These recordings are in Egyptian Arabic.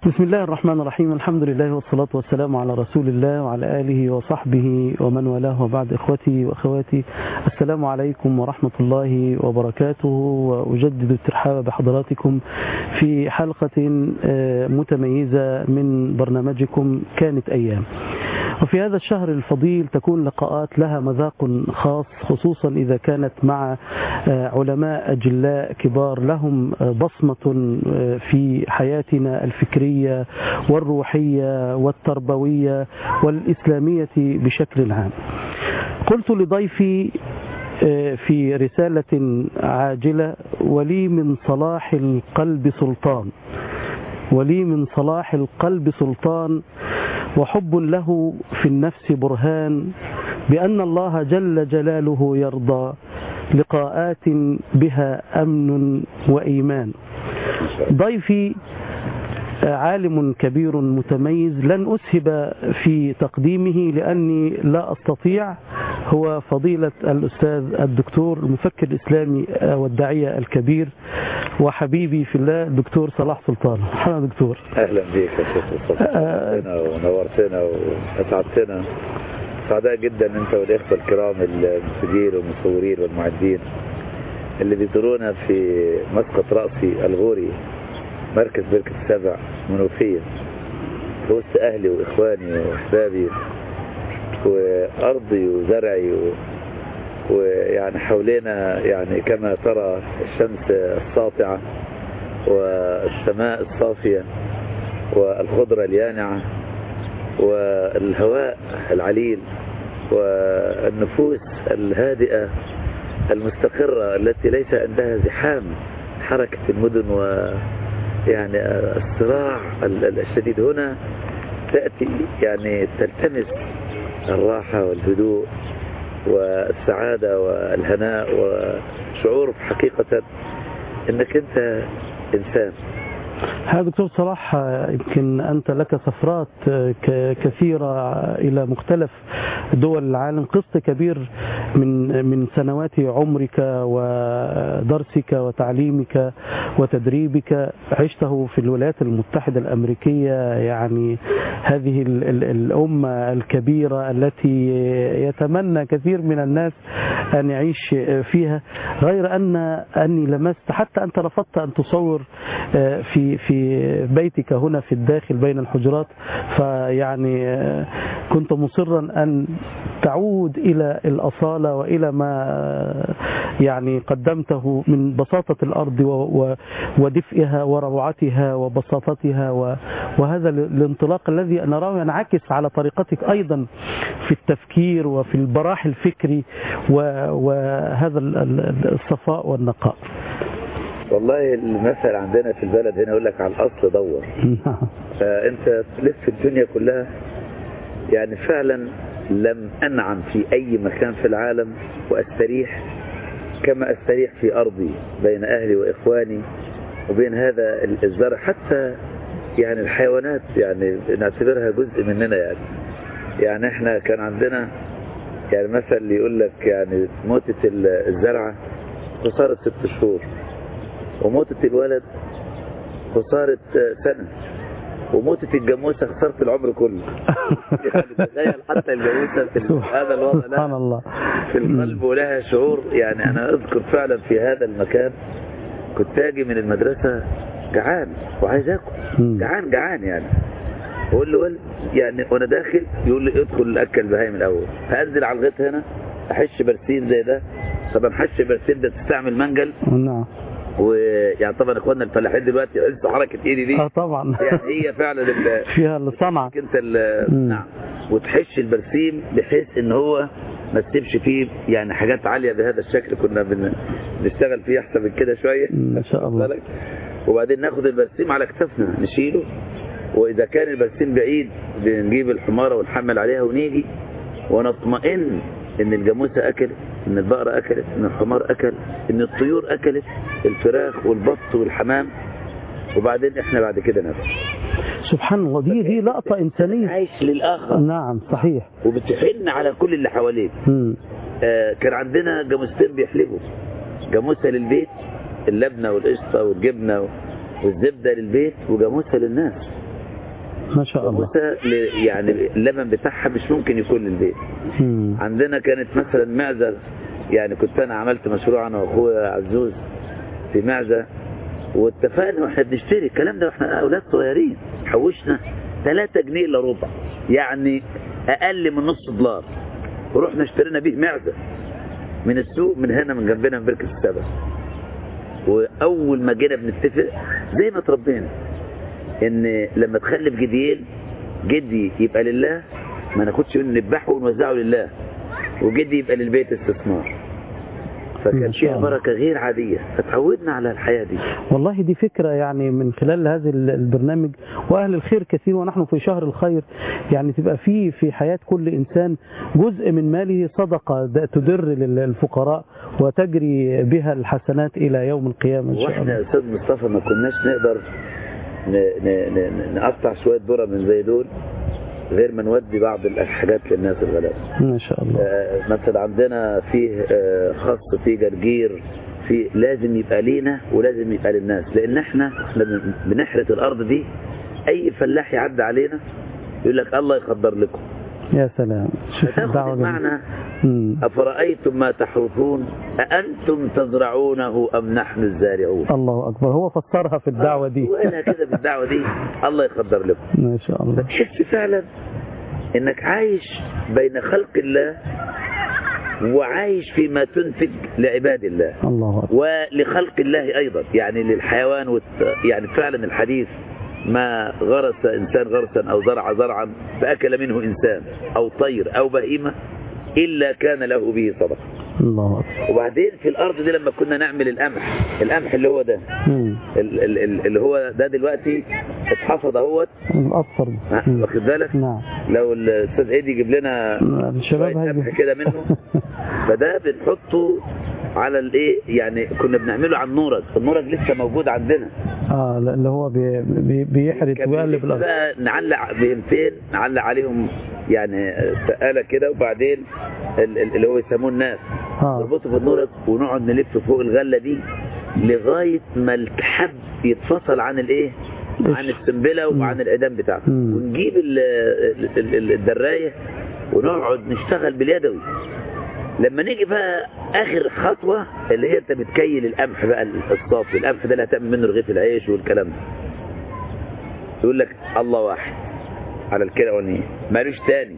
بسم الله الرحمن الرحيم الحمد لله والصلاة والسلام على رسول الله وعلى آله وصحبه ومن والاه وبعد إخوتي وأخواتي السلام عليكم ورحمة الله وبركاته وأجدد الترحاب بحضراتكم في حلقة متميزة من برنامجكم كانت أيام وفي هذا الشهر الفضيل تكون لقاءات لها مذاق خاص خصوصا إذا كانت مع علماء أجلاء كبار لهم بصمة في حياتنا الفكرية والروحية والتربوية والإسلامية بشكل عام قلت لضيفي في رسالة عاجلة ولي من صلاح القلب سلطان ولي من صلاح القلب سلطان وحب له في النفس برهان بأن الله جل جلاله يرضى لقاءات بها أمن وإيمان ضيفي عالم كبير متميز لن أسهب في تقديمه لأني لا أستطيع هو فضيلة الأستاذ الدكتور المفكر الإسلامي والداعية الكبير وحبيبي في الله الدكتور صلاح سلطان مرحبا دكتور أهلا بك يا شيخ مصطفى ونورتنا وأسعدتنا سعداء جدا أنت والإخوة الكرام المنتجين والمصورين والمعدين اللي بيزورونا في مسقط رأسي الغوري مركز بركة السبع منوفية في وسط أهلي وإخواني وأحبابي وأرضي وزرعي و... ويعني حوالينا يعني كما ترى الشمس الساطعة والسماء الصافية والخضرة اليانعة والهواء العليل والنفوس الهادئة المستقرة التي ليس عندها زحام حركة المدن و يعني الصراع الشديد هنا تأتي يعني تلتمس الراحة والهدوء والسعادة والهناء وشعور حقيقة انك انت انسان هذا دكتور صلاح يمكن أنت لك سفرات كثيرة إلى مختلف دول العالم قسط كبير من من سنوات عمرك ودرسك وتعليمك وتدريبك عشته في الولايات المتحدة الأمريكية يعني هذه الأمة الكبيرة التي يتمنى كثير من الناس أن يعيش فيها غير أن أني لمست حتى أنت رفضت أن تصور في في بيتك هنا في الداخل بين الحجرات فيعني كنت مصرا أن تعود إلى الأصالة وإلى ما يعني قدمته من بساطة الأرض ودفئها وروعتها وبساطتها وهذا الانطلاق الذي نراه ينعكس على طريقتك أيضا في التفكير وفي البراح الفكري وهذا الصفاء والنقاء والله المثل عندنا في البلد هنا يقول لك على الأصل دور فأنت تلف الدنيا كلها يعني فعلا لم أنعم في أي مكان في العالم وأستريح كما أستريح في أرضي بين أهلي وإخواني وبين هذا الزرع حتى يعني الحيوانات يعني نعتبرها جزء مننا يعني يعني احنا كان عندنا يعني مثل يقول لك يعني موتة الزرعة خسارة ست شهور وموتة الولد خسارة سنة وموتة الجاموسة خسارة العمر كله يعني تخيل حتى الجاموسة في هذا الوضع سبحان الله في القلب ولها شعور يعني أنا أذكر فعلا في هذا المكان كنت أجي من المدرسة جعان وعايز آكل جعان جعان يعني أقول له ولد يعني وأنا داخل يقول لي ادخل أكل بهايم الأول هنزل على الغيط هنا أحش برسيم زي ده طب أحش برسيم ده تستعمل منجل نعم ويعني طبعا اخواننا الفلاحين دلوقتي انسوا حركه ايدي دي اه طبعا يعني هي فعلا فيها الصنعه انت نعم وتحش البرسيم بحيث ان هو ما تسيبش فيه يعني حاجات عاليه بهذا الشكل كنا بنشتغل فيه احسن من كده شويه ما شاء الله وبعدين ناخد البرسيم على كتفنا نشيله واذا كان البرسيم بعيد بنجيب الحماره ونحمل عليها ونيجي ونطمئن ان الجاموسه اكلت ان البقرة اكلت ان الحمار اكل ان الطيور اكلت الفراخ والبط والحمام وبعدين احنا بعد كده ناكل سبحان الله دي دي لقطة إنسانية عايش للآخر نعم صحيح وبتحن على كل اللي حواليك مم. آه كان عندنا جاموستين بيحلبوا جاموسة للبيت اللبنة والقشطة والجبنة والزبدة للبيت وجاموسة للناس ما شاء الله موسى ل- يعني اللبن بتاعها مش ممكن يكون للبيت مم. عندنا كانت مثلا معزة يعني كنت انا عملت مشروع انا واخويا عزوز في معزة واتفقنا واحنا بنشتري الكلام ده واحنا اولاد صغيرين حوشنا 3 جنيه الا ربع يعني اقل من نص دولار ورحنا اشترينا بيه معزة من السوق من هنا من جنبنا من بركة السبع واول ما جينا بنتفق زي ما اتربينا ان لما تخلف جديين جدي يبقى لله ما ناخدش منه نذبحه ونوزعه لله وجدي يبقى للبيت استثمار ما فكان شاء فيها الله. بركة غير عادية فتعودنا على الحياة دي والله دي فكرة يعني من خلال هذا ال- البرنامج وأهل الخير كثير ونحن في شهر الخير يعني تبقى في في حياة كل إنسان جزء من ماله صدقة د- تدر للفقراء وتجري بها الحسنات إلى يوم القيامة إن شاء واحنا الله يا استاذ مصطفى ما كناش نقدر ن- ن- ن- نقطع شوية ذرة من زي دول غير ما نودي بعض الحاجات للناس الغلابة ما شاء الله آه، مثلا عندنا فيه آه، خص فيه جرجير في لازم يبقى لينا ولازم يبقى للناس لان احنا احنا بن- بنحرث الارض دي اي فلاح يعدي علينا يقول لك الله يقدر لكم يا سلام شوف فتاخد الدعوة جميلة. المعنى مم. افرايتم ما تحرثون اانتم تزرعونه ام نحن الزارعون الله أكبر هو فسرها في الدعوة دي وقالها كده في الدعوه دي الله يقدر لكم ما شاء الله فتحس فعلا انك عايش بين خلق الله وعايش فيما تنتج لعباد الله الله أكبر ولخلق الله ايضا يعني للحيوان والت... يعني فعلا الحديث ما غرس انسان غرسا او زرع زرعا فاكل منه انسان او طير او بهيمه الا كان له به صدقه الله أكبر وبعدين في الارض دي لما كنا نعمل القمح القمح اللي هو ده مم. ال- ال- ال- اللي هو ده دلوقتي اتحصد اهوت الأصفر ده. ها، مم. واخد بالك نعم لو الاستاذ ايدي يجيب لنا الشباب شوية هيجي قمح كده منه فده بنحطه على الايه يعني كنا بنعمله على النورج النورج لسه موجود عندنا اه لا، اللي هو بي بي بيحرث كان ويقلب بنجيب الارض بقى نعلق بهمتين نعلق عليهم يعني سقاله كده وبعدين ال- ال- اللي هو يسموه الناس اه نربطه في النورج ونقعد نلف فوق الغله دي لغايه ما الحب يتفصل عن الايه إيش؟ عن السنبله وعن العيدان بتاعته مم. ونجيب ال- ال- ال- الدرايه ونقعد نشتغل باليدوي لما نيجي بقى اخر خطوه اللي هي انت بتكيل القمح بقى الصافي القمح ده اللي هتعمل منه رغيف العيش والكلام ده يقول لك الله واحد على الكلى والنية مالوش تاني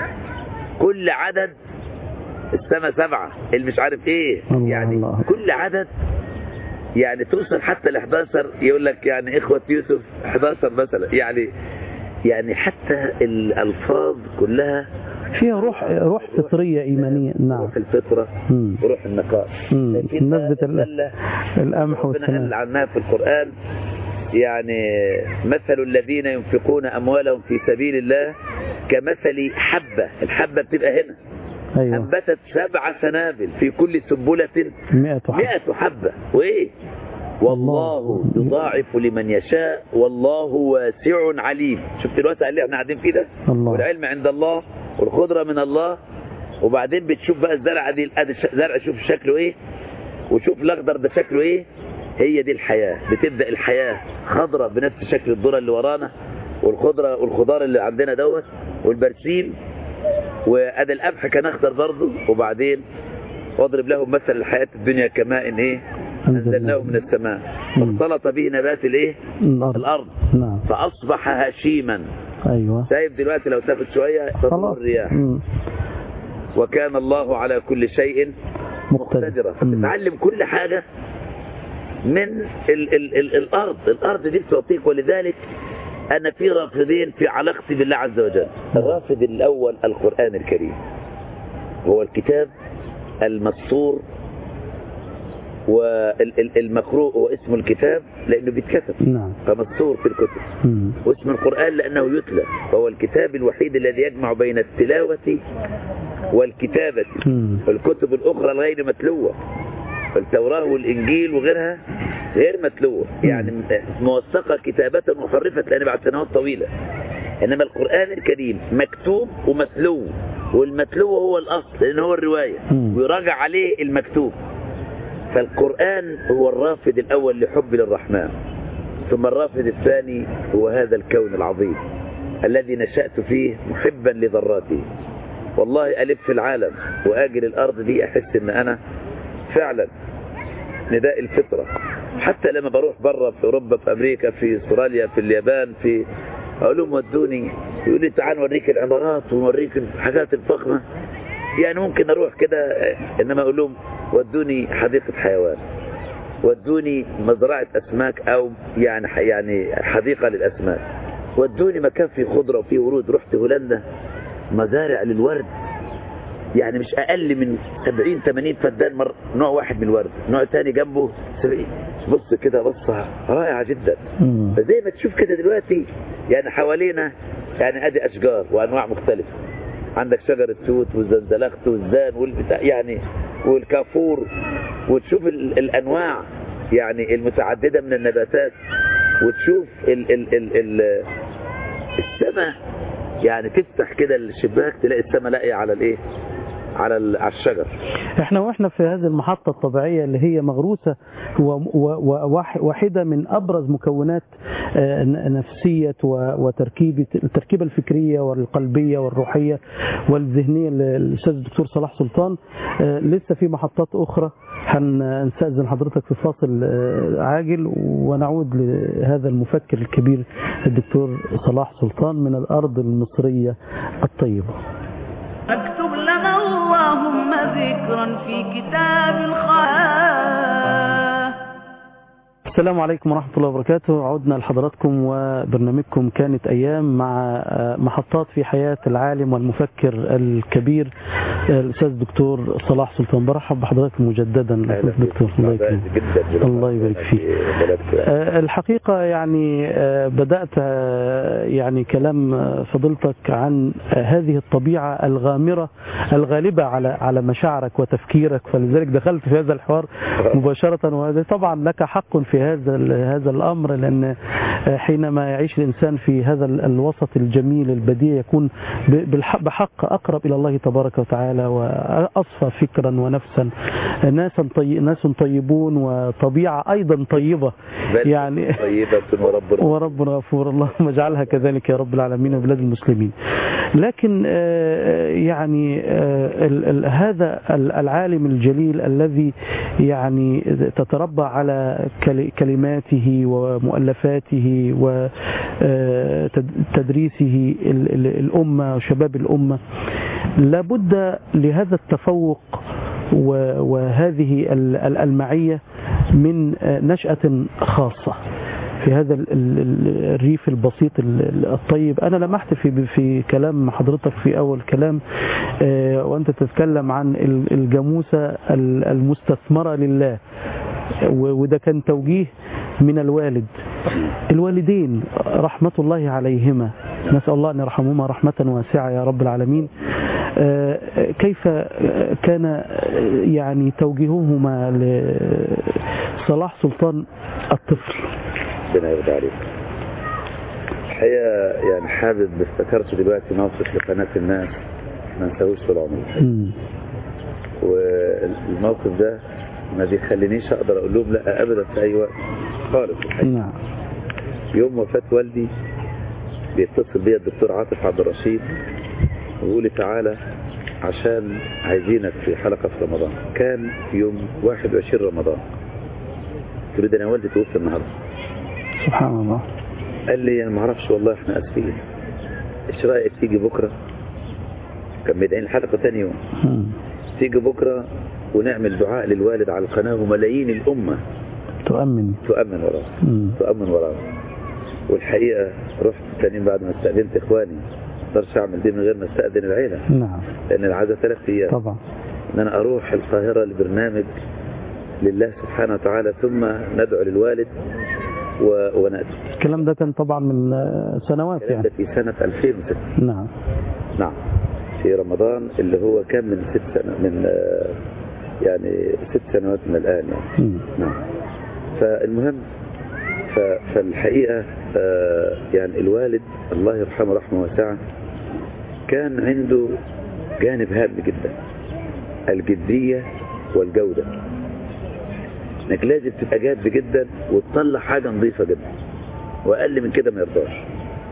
كل عدد السما سبعة اللي مش عارف ايه الله يعني الله. كل عدد يعني توصل حتى ل 11 يقول لك يعني اخوة يوسف 11 مثلا يعني يعني حتى الالفاظ كلها فيها روح روح فطريه ايمانيه نعم روح الفطرة مم. وروح النقاء مم. لكن بمناسبة ال- الذلة القمح ربنا قال والسلام عنها في القرآن يعني مثل الذين ينفقون أموالهم في سبيل الله كمثل حبة الحبة بتبقى هنا ايوه أنبتت سبع سنابل في كل سنبلة 100 حب مئة حبة وإيه والله يضاعف لمن يشاء والله واسع عليم شفت الواسع اللي احنا قاعدين فيه ده الله. والعلم عند الله والخضرة من الله وبعدين بتشوف بقى الزرعة دي ادي الش- زرع شوف شكله ايه وشوف الاخضر ده شكله ايه هي دي الحياة بتبدأ الحياة خضرة بنفس شكل الذرة اللي ورانا والخضرة والخضار اللي عندنا دوت والبرسيم وادي القمح كان اخضر برضه وبعدين واضرب لهم مثل الحياة الدنيا كماء ايه انزلناه من السماء مم. فاختلط به نبات الايه الارض الارض نعم فاصبح هشيما ايوه شايف دلوقتي لو سافت شوية تطول خلاص الرياح مم. وكان الله على كل شيء مقتدرا مم. فتتعلم كل حاجة من ال ال ال الأرض الأرض دي بتعطيك ولذلك أنا في رافضين في علاقتي بالله عز وجل الرافض الأول القرآن الكريم هو الكتاب المسطور والمقروء هو اسم الكتاب لأنه بيتكتب نعم فمسطور في الكتب مم. واسم القرآن لأنه يتلى فهو الكتاب الوحيد الذي يجمع بين التلاوة والكتابة مم. الكتب الأخرى الغير متلوة التوراة والإنجيل وغيرها غير متلوة يعني موثقة كتابة محرفة لأن بعد سنوات طويلة إنما القرآن الكريم مكتوب ومتلو والمتلو هو الأصل لأن هو الرواية مم. ويراجع عليه المكتوب فالقرآن هو الرافد الأول لحب للرحمن ثم الرافد الثاني هو هذا الكون العظيم الذي نشأت فيه محبا لذراته والله ألف في العالم وآجل الأرض دي أحس إن أنا فعلا نداء الفطرة حتى لما بروح بره في أوروبا في أمريكا في استراليا في اليابان في أقول لهم ودوني يقول لي تعال نوريك العمارات ونوريك الحاجات الفخمة يعني ممكن أروح كده إنما أقول لهم ودوني حديقة حيوان ودوني مزرعة أسماك أو يعني يعني حديقة للأسماك ودوني مكان فيه خضرة وفيه ورود رحت هولندا مزارع للورد يعني مش أقل من 70 80 فدان مر نوع واحد من الورد نوع تاني جنبه 70 بص كده بصة رائعة جدا فزي ما تشوف كده دلوقتي يعني حوالينا يعني ادي اشجار وانواع مختلفة عندك شجر التوت والزنزلخت والزان والبتاع يعني والكافور وتشوف ال الانواع يعني المتعددة من النباتات وتشوف ال ال ال ال السماء يعني تفتح كده الشباك تلاقي السماء لاقية على الايه على على الشجر احنا واحنا في هذه المحطة الطبيعية اللي هي مغروسة وواحدة من ابرز مكونات نفسية وتركيبة التركيبة الفكرية والقلبية والروحية والذهنية للاستاذ الدكتور صلاح سلطان لسه في محطات اخرى هنستأذن حضرتك في فاصل عاجل ونعود لهذا المفكر الكبير الدكتور صلاح سلطان من الأرض المصرية الطيبة اكتب لنا اللهم ذكرا في كتاب الخير السلام عليكم ورحمة الله وبركاته عدنا لحضراتكم وبرنامجكم كانت أيام مع محطات في حياة العالم والمفكر الكبير الأستاذ الدكتور صلاح سلطان برحب بحضرتك مجددا دكتور الله يكرمك الله يبارك فيك الحقيقة يعني بدأت يعني كلام فضيلتك عن هذه الطبيعة الغامرة الغالبة على على مشاعرك وتفكيرك فلذلك دخلت في هذا الحوار مباشرة وهذا طبعا لك حق في هذا هذا الامر لان حينما يعيش الانسان في هذا الوسط الجميل البديع يكون بحق اقرب الى الله تبارك وتعالى واصفى فكرا ونفسا ناس طي... ناس طيبون وطبيعه ايضا طيبه يعني طيبه وربنا وربنا غفور اللهم اجعلها كذلك يا رب العالمين وبلاد المسلمين لكن يعني هذا العالم الجليل الذي يعني تتربى على كلماته ومؤلفاته وتدريسه الأمة وشباب الأمة لابد لهذا التفوق وهذه المعية من نشأة خاصة في هذا الريف البسيط الطيب أنا لمحت في في كلام حضرتك في أول كلام وأنت تتكلم عن الجاموسة المستثمرة لله وده كان توجيه من الوالد الوالدين رحمة الله عليهما نسأل الله أن يرحمهما رحمة واسعة يا رب العالمين كيف كان يعني توجيههما لصلاح سلطان الطفل ربنا يرضى عليك الحقيقة يعني حابب افتكرت دلوقتي موقف لقناة الناس ما نساهوش طول عمري والموقف ده ما بيخلينيش اقدر اقول لهم لا ابدا في اي وقت خالص نعم يوم وفاة والدي بيتصل بيا الدكتور عاطف عبد الرشيد ويقول لي تعالى عشان عايزينك في حلقة في رمضان كان يوم 21 رمضان قلت له ده انا والدي توفي النهارده سبحان الله قال لي انا ما اعرفش والله احنا اسفين ايش رايك تيجي بكره كان بيدعين الحلقه ثاني يوم تيجي بكره ونعمل دعاء للوالد على القناه وملايين الامه تؤمن تؤمن وراه تؤمن وراه والحقيقه رحت ثاني بعد ما استاذنت اخواني ما اقدرش اعمل دي من غير ما استاذن العيله نعم لان العاده ثلاث ايام طبعا ان انا اروح القاهره لبرنامج لله سبحانه وتعالى ثم ندعو للوالد و... ونأتي الكلام ده كان طبعا من سنوات الكلام يعني ده في سنة 2006 نعم نعم في رمضان اللي هو كان من ست سنة من آه، يعني ست سنوات من الآن يعني مم. نعم فالمهم ف... فالحقيقة آه، يعني الوالد الله يرحمه رحمه واسعة كان عنده جانب هام جدا الجدية والجودة انك لازم تبقى جاد جدا وتطلع حاجة نظيفة جدا واقل من كده ما يرضاش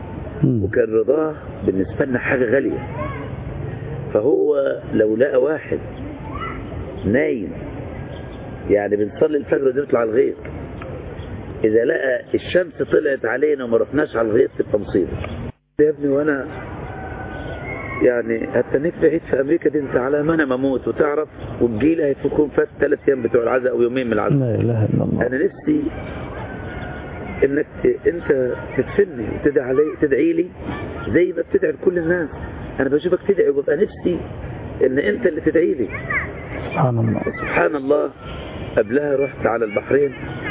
مم. وكان رضاه بالنسبة لنا حاجة غالية فهو لو لقى واحد نايم يعني بنصلي الفجر ونطلع على الغيط إذا لقى الشمس طلعت علينا وما رحناش على الغيط تبقى مصيبة يا ابني وأنا يعني هتنيك بعيد في أمريكا دي أنت على ما أنا مموت وتعرف والجيل هيكون فات ثلاث أيام بتوع العزاء أو يومين من العزاء لا إله إلا الله انا نفسي انك انت تدفني وتدعي علي تدعي لي زي ما بتدعي لكل الناس انا بشوفك تدعي وببقى نفسي ان انت اللي تدعي لي سبحان الله سبحان الله قبلها رحت على البحرين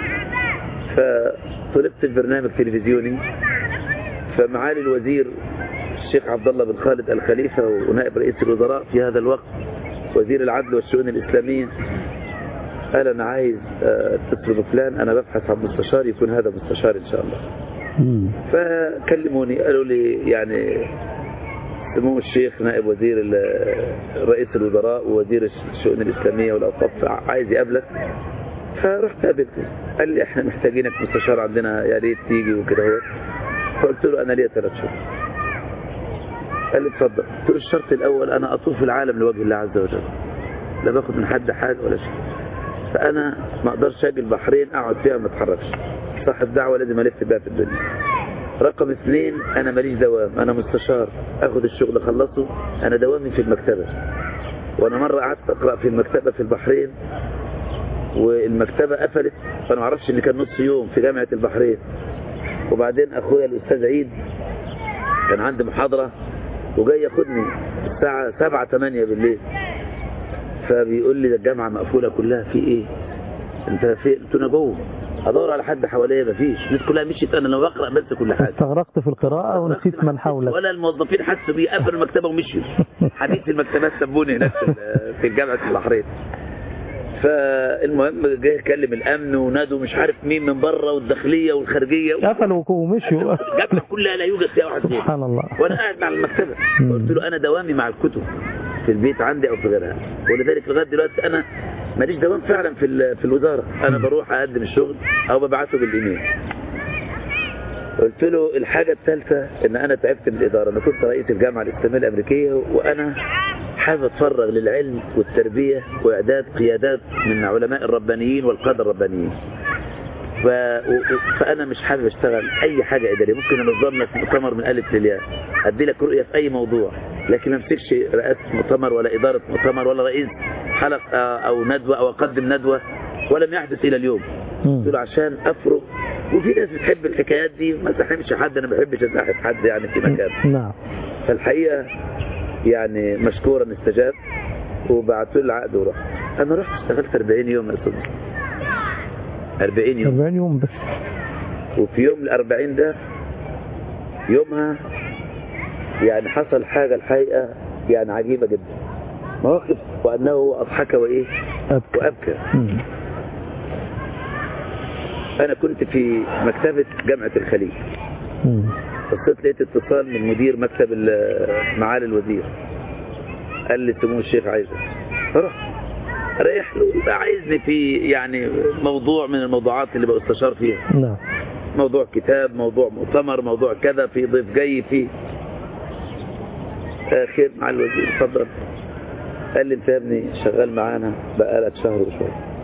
فطلبت البرنامج تلفزيوني فمعالي الوزير الشيخ عبد الله بن خالد الخليفة ونائب رئيس الوزراء في هذا الوقت وزير العدل والشؤون الإسلامية قال أنا عايز آه، اتصل بفلان أنا ببحث عن مستشار يكون هذا مستشار إن شاء الله مم. فكلموني قالوا لي يعني سمو الشيخ نائب وزير ال- رئيس الوزراء ووزير الشؤون الإسلامية والأوقاف عايز يقابلك فرحت قابلته قال لي احنا محتاجينك مستشار عندنا يا ريت تيجي وكده هو فقلت له انا ليا ثلاث شهور قال لي اتفضل قلت له الشرط الاول انا اطوف العالم لوجه الله عز وجل لا باخد من حد حاجه ولا شيء فانا ما اقدرش اجي البحرين اقعد فيها ما اتحركش صاحب دعوه لازم الف بيها في الدنيا رقم اثنين انا ماليش دوام انا مستشار اخد الشغل اخلصه انا دوامي في المكتبه وانا مره قعدت اقرا في المكتبه في البحرين والمكتبه قفلت فانا ما اعرفش ان كان نص يوم في جامعه البحرين وبعدين اخويا الاستاذ عيد كان عندي محاضره وجاي ياخدني الساعه 7 8 بالليل فبيقول لي ده الجامعه مقفوله كلها في ايه انت فين قلت له انا جوه ادور على حد حواليا مفيش الناس كلها مشيت انا لو بقرا بس كل حاجه استغرقت في القراءة ونسيت من حولك ولا الموظفين حسوا بيه قفلوا المكتبه ومشيوا حديث المكتبات سبوني هناك في- في جامعه البحرين فالمهم جاي يكلم الامن ونادوا مش عارف مين من بره والداخليه والخارجيه قفلوا ومشوا الجامعه كلها لا يوجد فيها واحد فيهم سبحان الله وانا قاعد مع المكتبه مم. قلت له انا دوامي مع الكتب في البيت عندي او في غيرها ولذلك لغايه دلوقتي انا ماليش دوام فعلا في ال- في الوزاره انا بروح اقدم الشغل او ببعته بالايميل قلت له الحاجة الثالثة ان انا تعبت من الادارة انا كنت رئيس الجامعة الاسلامية الامريكية وانا حابب اتفرغ للعلم والتربية واعداد قيادات من علماء الربانيين والقادة الربانيين ف... و... و- فانا مش حابب اشتغل اي حاجة ادارية ممكن انظم لك مؤتمر من الف للياء ادي لك رؤية في اي موضوع لكن ما امسكش رئاسة مؤتمر ولا ادارة مؤتمر ولا رئيس حلقة او ندوة او اقدم ندوة ولم يحدث الى اليوم قلت له عشان افرغ وفي ناس بتحب الحكايات دي ما تحرمش حد انا ما بحبش ازاحف حد يعني في مكان نعم فالحقيقه يعني مشكورا استجاب وبعتوا لي العقد ورحت انا رحت اشتغلت 40 يوم يا استاذ 40 يوم 40 يوم بس وفي يوم ال 40 ده يومها يعني حصل حاجه الحقيقه يعني عجيبه جدا مواقف وانه اضحك وايه أبكى وابكى مم. انا كنت في مكتبه جامعه الخليج مم. بصيت لقيت اتصال من مدير مكتب ال- معالي الوزير قال لي سمو الشيخ عايزك فرحت رايح له عايزني في يعني موضوع من الموضوعات اللي بستشار فيها نعم موضوع كتاب موضوع مؤتمر موضوع كذا في ضيف جاي في آه، خير مع الوزير اتفضل قال لي انت يا ابني شغال معانا بقالك شهر وشويه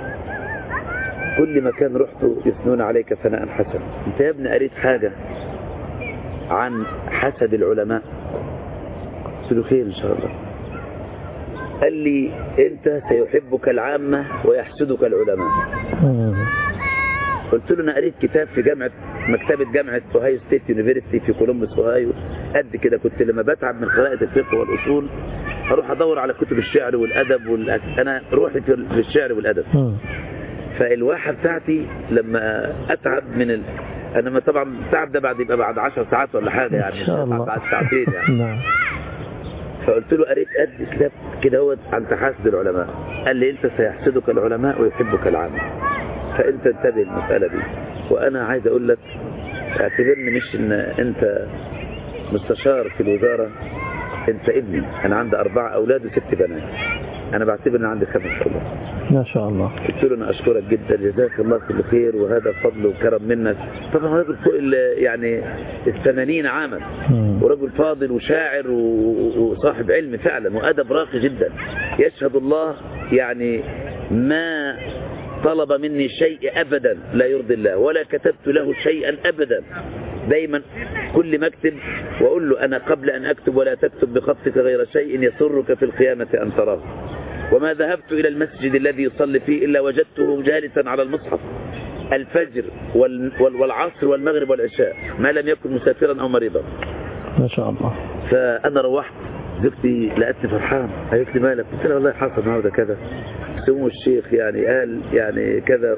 كل مكان رحته يثنون عليك ثناء حسن انت يا ابني قريت حاجة عن حسد العلماء قلت له خير ان شاء الله قال لي انت سيحبك العامة ويحسدك العلماء مم. قلت له انا قريت كتاب في جامعه مكتبه جامعه اوهايو ستيت يونيفرستي في كولومبوس اوهايو قد كده كنت لما بتعب من قراءه الفقه والاصول اروح ادور على كتب الشعر والادب والأك... انا روحي في في الشعر والادب مم. فالواحه بتاعتي لما اتعب من ال... انا ما طبعا التعب ده بعد يبقى بعد 10 ساعات ولا حاجه يعني إن شاء مش الله بعد ساعتين يعني نعم فقلت له قريت قد كتاب كده هو عن تحاسد العلماء قال لي انت سيحسدك العلماء ويحبك العامة فانت انتبه المسألة دي وانا عايز اقول لك اعتبرني مش ان انت مستشار في الوزارة انت ابني انا عندي اربع اولاد وست بنات انا بعتبر ان عندي خمس شهور ما شاء الله قلت له انا اشكرك جدا جزاك الله كل خير وهذا فضل وكرم منك طبعا راجل فوق ال- يعني الثمانين عاما مم. ورجل فاضل وشاعر و- وصاحب علم فعلا وادب راقي جدا يشهد الله يعني ما طلب مني شيء ابدا لا يرضي الله ولا كتبت له شيئا ابدا دايما كل ما اكتب واقول له انا قبل ان اكتب ولا تكتب بخطك غير شيء يسرك في القيامه ان تراه وما ذهبت الى المسجد الذي يصلي فيه الا وجدته جالسا على المصحف الفجر وال- وال- والعصر والمغرب والعشاء ما لم يكن مسافرا او مريضا ما شاء الله فانا روحت زوجتي لقتني فرحان قالت لي مالك قلت لها والله حصل النهارده كذا سمو الشيخ يعني قال يعني كذا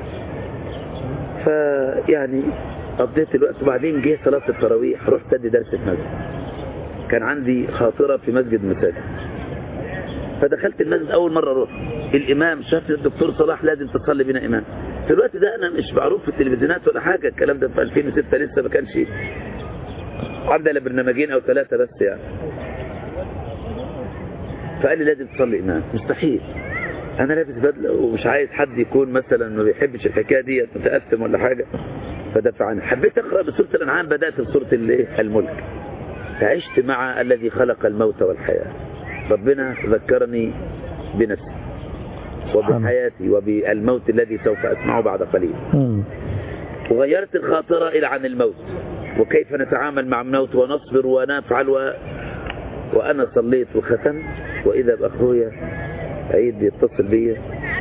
فيعني قضيت الوقت وبعدين جه صلاه التراويح رحت ادي درس في مسجد كان عندي خاطره في مسجد مساجد فدخلت المسجد اول مره اروح الامام شاف الدكتور صلاح لازم تصلي بنا امام في الوقت ده انا مش معروف في التلفزيونات ولا حاجه الكلام ده في 2006 لسه ما كانش عندنا برنامجين او ثلاثه بس يعني فقال لي لازم تصلي امام مستحيل انا لابس بدله ومش عايز حد يكون مثلا ما بيحبش الحكايه دي متاثم ولا حاجه فدافع عنها حبيت اقرا بسوره الانعام بدات بسوره الايه الملك فعشت مع الذي خلق الموت والحياه ربنا ذكرني بنفسي وبحياتي وبالموت الذي سوف اسمعه بعد قليل مم. وغيرت الخاطرة إلى عن الموت وكيف نتعامل مع الموت ونصبر ونفعل و... وأنا صليت وختمت وإذا بأخويا عيد بيتصل بيا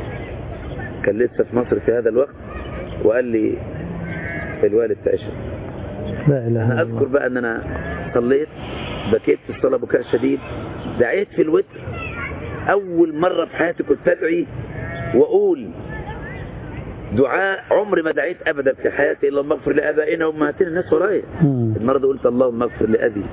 كان لسه في مصر في هذا الوقت وقال لي الوالد تعيشه لا اله أنا الا أذكر الله بقى أن أنا صليت بكيت في الصلاة بكاء شديد دعيت في الوتر أول مرة في حياتي كنت أدعي وأقول دعاء عمري ما دعيت أبدا في حياتي إلا اللهم اغفر لآبائنا وأمهاتنا الناس ورايا مم. المرة دي قلت اللهم اغفر لأبي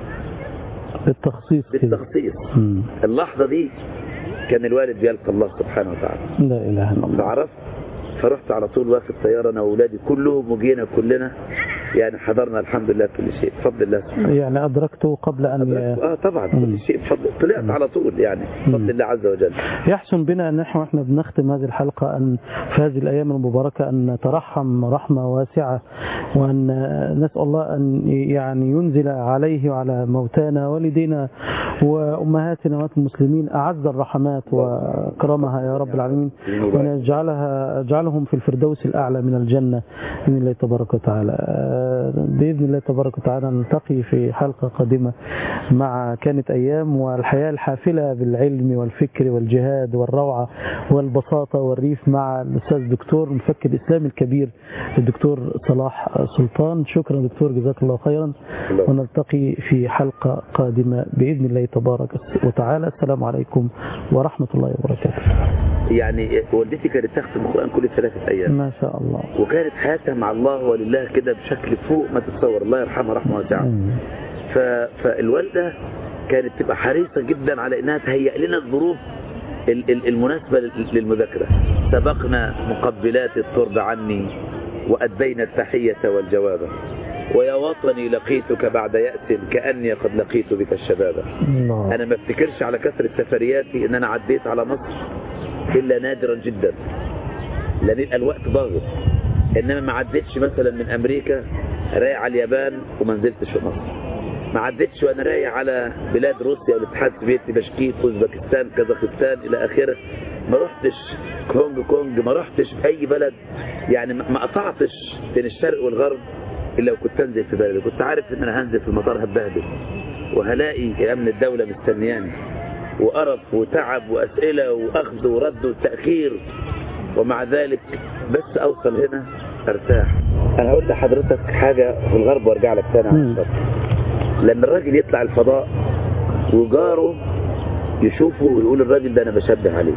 بالتخصيص كده بالتخصيص مم. اللحظة دي كان الوالد بيلقى الله سبحانه وتعالى لا اله الا الله فعرفت فرحت على طول واخد طيارة أنا وأولادي كلهم وجينا كلنا يعني حضرنا الحمد لله كل شيء بفضل الله سبحانه يعني ادركته قبل ان ي... اه طبعا مم. كل شيء بفضل طلعت على طول يعني مم. بفضل الله عز وجل يحسن بنا ان نحن احنا بنختم هذه الحلقه ان في هذه الايام المباركه ان نترحم رحمه واسعه وان نسال الله ان يعني ينزل عليه وعلى موتانا والدينا وامهاتنا وامهات المسلمين اعز الرحمات واكرمها يا رب العالمين وان يجعلها يجعلهم في الفردوس الاعلى من الجنه باذن الله تبارك وتعالى آه، باذن الله تبارك وتعالى نلتقي في حلقه قادمه مع كانت ايام والحياه الحافله بالعلم والفكر والجهاد والروعه والبساطه والريف مع الاستاذ الدكتور مفكر الاسلامي الكبير الدكتور صلاح سلطان شكرا دكتور جزاك الله خيرا الله. ونلتقي في حلقه قادمه باذن الله تبارك وتعالى السلام عليكم ورحمه الله وبركاته يعني والدتي كانت تختم القرآن كل ثلاثة أيام ما شاء الله وكانت حياتها مع الله ولله كده بشكل فوق ما تتصور الله يرحمها رحمة واسعة مم. ف... فالوالدة كانت تبقى حريصة جدا على انها تهيئ لنا الظروف ال- ال- المناسبة لل- للمذاكرة سبقنا مقبلات الترب عني وأدينا التحية والجواب ويا وطني لقيتك بعد يأس كأني قد لقيت بك الشباب الله أنا ما افتكرش على كثرة سفرياتي إن أنا عديت على مصر إلا نادرا جدا لأن يبقى الوقت ضاغط إنما ما عدتش مثلا من أمريكا رايح على اليابان وما نزلتش في مصر ما عدتش وأنا رايح على بلاد روسيا والاتحاد السوفيتي بشكيك أوزبكستان كازاخستان إلى آخره ما رحتش كونج كونج ما رحتش في أي بلد يعني ما ما قطعتش بين الشرق والغرب إلا وكنت أنزل في بلدي كنت عارف إن أنا هنزل في المطار هتبهدل وهلاقي أمن الدولة مستنياني وقرف وتعب وأسئلة وأخذ ورد وتأخير ومع ذلك بس أوصل هنا أرتاح أنا هقول لحضرتك حاجة في الغرب وأرجع لك تاني على مم. الشط لما الراجل يطلع الفضاء وجاره يشوفه ويقول الراجل ده أنا بشبه عليه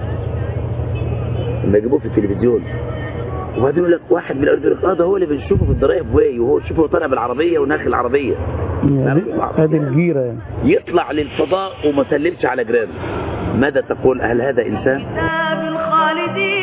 لما يجيبوه في التلفزيون وبعدين يقول لك واحد من الأرض يقول لك اه ده هو اللي بنشوفه في الضرايب واي وهو شوفه طالع بالعربية وناخل العربية يعني هذه الجيره يعني يطلع للفضاء وما سلمش على جيرانه ماذا تقول هل هذا إنسان كتاب الخالدين